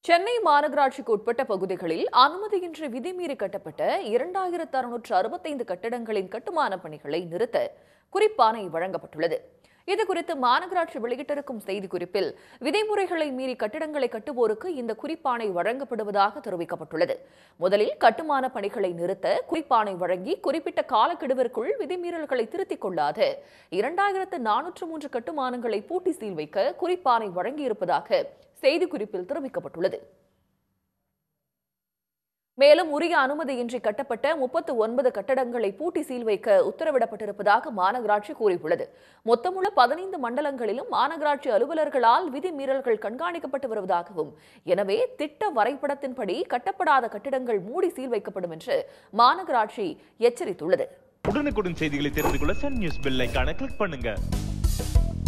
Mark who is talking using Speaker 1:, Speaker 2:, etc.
Speaker 1: சென்னை மாநகராட்சிக்கு உட்பட்ட பகுதிகளில் அனுமதியின்றி விதிமீறி கட்டப்பட்ட இரண்டாயிரத்து அறுநூற்று அறுபத்தைந்து கட்டடங்களின் கட்டுமான பணிகளை நிறுத்த குறிப்பாணை வழங்கப்பட்டுள்ளது இதுகுறித்து மாநகராட்சி வெளியிட்டிருக்கும் செய்திக்குறிப்பில் விதிமுறைகளை மீறி கட்டிடங்களை கட்டுவோருக்கு இந்த குறிப்பாணை வழங்கப்படுவதாக தெரிவிக்கப்பட்டுள்ளது முதலில் கட்டுமான பணிகளை நிறுத்த குறிப்பாணை வழங்கி குறிப்பிட்ட காலக்கெடுவிற்குள் விதிமீறல்களை திருத்திக் கொள்ளாத இரண்டாயிரத்து நானூற்று மூன்று கட்டுமானங்களை பூட்டி சீல் வைக்க குறிப்பாணை வழங்கியிருப்பதாக செய்திக்குறிப்பில் தெரிவிக்கப்பட்டுள்ளது மேலும் உரிய அனுமதியின்றி கட்டப்பட்ட முப்பத்து ஒன்பது கட்டடங்களை பூட்டி சீல் வைக்க உத்தரவிடப்பட்டிருப்பதாக மாநகராட்சி கூறியுள்ளது மொத்தமுள்ள பதினைந்து மண்டலங்களிலும் மாநகராட்சி அலுவலர்களால் விதிமீறல்கள் கண்காணிக்கப்பட்டு வருவதாகவும் எனவே திட்ட வரைபடத்தின்படி கட்டப்படாத கட்டிடங்கள் மூடி சீல் வைக்கப்படும் என்று மாநகராட்சி எச்சரித்துள்ளது
Speaker 2: உடனுக்குடன் செய்திகளை தெரிந்து கொள்ள சன் நியூஸ் பெல் ஐகானை கிளிக் பண்ணுங்க